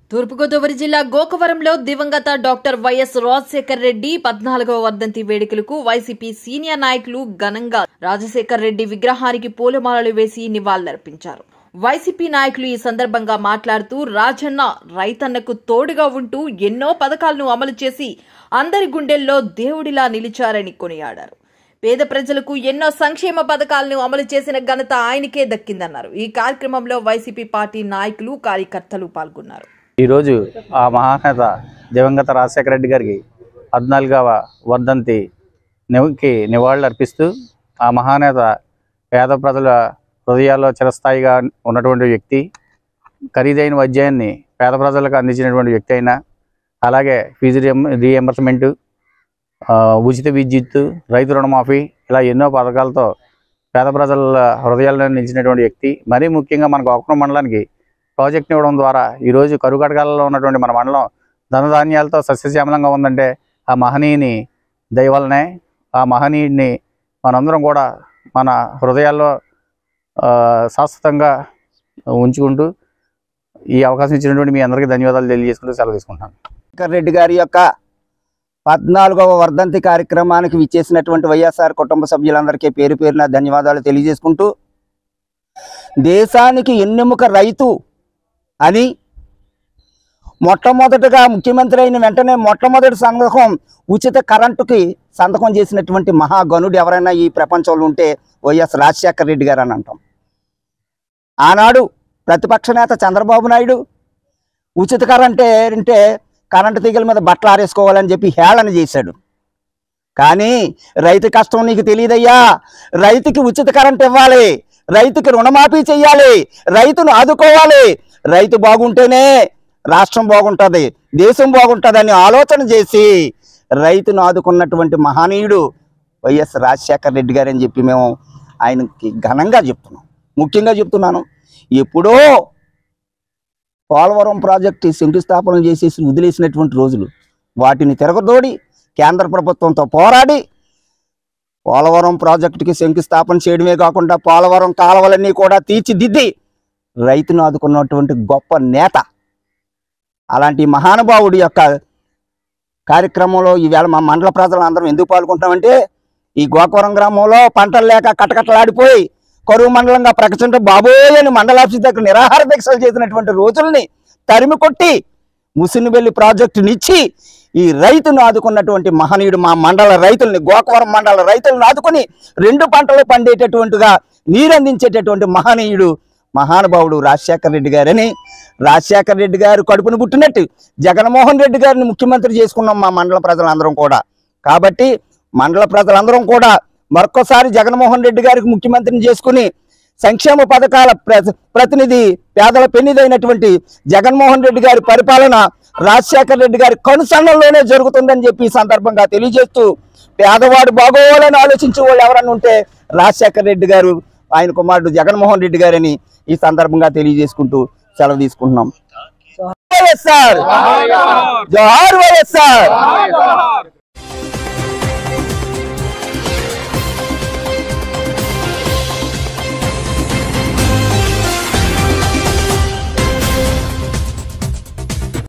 తూర్పుగోదావరి జిల్లా గోకవరంలో దివంగత doctor YS Rajasekhar Reddy పద్నాలుగవ వర్ధంతి వేడుకలకు వైసీపీ సీనియర్ నాయకులు ఘనంగా రాజశేఖర్ రెడ్డి విగ్రహానికి పూలమాలలు వేసి నివాళులర్పించారు వైసీపీ నాయకులు ఈ సందర్భంగా మాట్లాడుతూ రాజన్న రైతన్నకు తోడుగా ఉంటూ ఎన్నో పథకాలను అమలు చేసి అందరి గుండెల్లో దేవుడిలా నిలిచారని కొనియాడారు పేద ప్రజలకు ఎన్నో సంక్షేమ పథకాలను అమలు చేసిన ఘనత ఆయనకే దక్కిందన్నారు ఈ కార్యక్రమంలో వైసీపీ పార్టీ నాయకులు కార్యకర్తలు పాల్గొన్నారు ఈరోజు ఆ మహానేత దివంగత రాజశేఖర రెడ్డి గారికి పద్నాలుగవ వర్ధంతి నివకి నివాళులు అర్పిస్తూ ఆ మహానేత పేద ప్రజల హృదయాల్లో చిరస్థాయిగా ఉన్నటువంటి వ్యక్తి ఖరీదైన వైద్యాన్ని పేద ప్రజలకు అందించినటువంటి వ్యక్తి అయినా అలాగే ఫీజు రీఎంబర్స్మెంటు ఉచిత విద్యుత్ రైతు రుణమాఫీ ఇలా ఎన్నో పథకాలతో పేద ప్రజల హృదయాల్లో నిలిచినటువంటి వ్యక్తి మరీ ముఖ్యంగా మన గోకులం మండలానికి ప్రాజెక్ట్ ఇవ్వడం ద్వారా ఈరోజు కరుగడగాలలో ఉన్నటువంటి మన మండలం ధనధాన్యాలతో సస్యశ్యామలంగా ఉందంటే ఆ మహనీయుని దయ వల్లనే ఆ మహనీయుడిని మనందరం కూడా మన హృదయాల్లో ఆ, శాశ్వతంగా ఉంచుకుంటూ ఈ అవకాశం ఇచ్చినటువంటి మీ అందరికీ ధన్యవాదాలు తెలియజేసుకుంటూ సెలవు తీసుకుంటాను శంకర్ రెడ్డి గారి యొక్క పద్నాలుగవ వర్ధంతి కార్యక్రమానికి విచ్చేసినటువంటి వైఎస్ఆర్ కుటుంబ సభ్యులందరికీ పేరు పేరున ధన్యవాదాలు తెలియజేసుకుంటూ దేశానికి ఎన్నెముక రైతు అని మొట్టమొదటగా ముఖ్యమంత్రి అయిన వెంటనే మొట్టమొదటి సంతకం ఉచిత కరెంటుకి సంతకం చేసినటువంటి మహాగణుడు ఎవరైనా ఈ ప్రపంచంలో ఉంటే వైఎస్ రాజశేఖర రెడ్డి గారు అని అంటాం ఆనాడు ప్రతిపక్ష నేత చంద్రబాబు నాయుడు ఉచిత కరెంటే అంటే కరెంటు తీగల మీద బట్టలు ఆరేసుకోవాలని చెప్పి హేళన చేశాడు కానీ రైతు కష్టం నీకు తెలియదయ్యా రైతుకి ఉచిత కరెంట్ ఇవ్వాలి రైతుకి రుణమాఫీ చెయ్యాలి రైతును ఆదుకోవాలి రైతు బాగుంటేనే రాష్ట్రం బాగుంటుంది దేశం బాగుంటుంది అని ఆలోచన చేసి రైతును ఆదుకున్నటువంటి మహనీయుడు వైఎస్ రాజశేఖర రెడ్డి గారు అని చెప్పి మేము ఆయనకి ఘనంగా చెప్తున్నాం ముఖ్యంగా చెప్తున్నాను ఎప్పుడో పోలవరం ప్రాజెక్టు శంకుస్థాపన చేసేసి వదిలేసినటువంటి రోజులు వాటిని తిరగదోడి కేంద్ర ప్రభుత్వంతో పోరాడి పోలవరం ప్రాజెక్టుకి శంకుస్థాపన చేయడమే కాకుండా పోలవరం కాలువలన్నీ కూడా తీర్చిదిద్ది రైతును ఆదుకున్నటువంటి గొప్ప నేత అలాంటి మహానుభావుడి యొక్క కార్యక్రమంలో ఈవేళ మా మండల ప్రజలు అందరం ఎందుకు పాల్గొంటామంటే ఈ గోకవరం గ్రామంలో పంటలు లేక కటకటలాడిపోయి కరువు మండలంగా ప్రకటించడం బాబోయ్ అని మండలాఫీస్ దగ్గర నిరాహార దీక్షలు చేసినటువంటి రోజుల్ని తరిమి కొట్టి ముసినివెల్లి ప్రాజెక్టునిచ్చి ఈ రైతును ఆదుకున్నటువంటి మహనీయుడు మా మండల రైతుల్ని గోకవరం మండల రైతులను ఆదుకుని రెండు పంటలు పండేటటువంటిగా నీరందించేటటువంటి మహనీయుడు మహానుభావుడు రాజశేఖర రెడ్డి గారని రాజశేఖర రెడ్డి గారు కడుపును పుట్టినట్టు జగన్మోహన్ రెడ్డి గారిని ముఖ్యమంత్రి చేసుకున్నాం మా మండల ప్రజలందరం కూడా కాబట్టి మండల ప్రజలందరం కూడా మరొకసారి జగన్మోహన్ రెడ్డి గారికి ముఖ్యమంత్రిని చేసుకుని సంక్షేమ పథకాల ప్ర- ప్రతినిధి పేదల పెన్నిదైనటువంటి జగన్మోహన్ రెడ్డి గారి పరిపాలన రాజశేఖర రెడ్డి గారి కనుసన్నల్లోనే జరుగుతుందని చెప్పి ఈ సందర్భంగా తెలియజేస్తూ పేదవాడు బాగోవాలని ఆలోచించే వాళ్ళు ఎవరన్నా ఉంటే రాజశేఖర రెడ్డి గారు ఆయన కుమారుడు జగన్మోహన్ రెడ్డి గారని ఈ సందర్భంగా తెలియజేసుకుంటూ సెలవు తీసుకుంటున్నాం వైఎస్ఆర్ జోహార్ వైఎస్ఆర్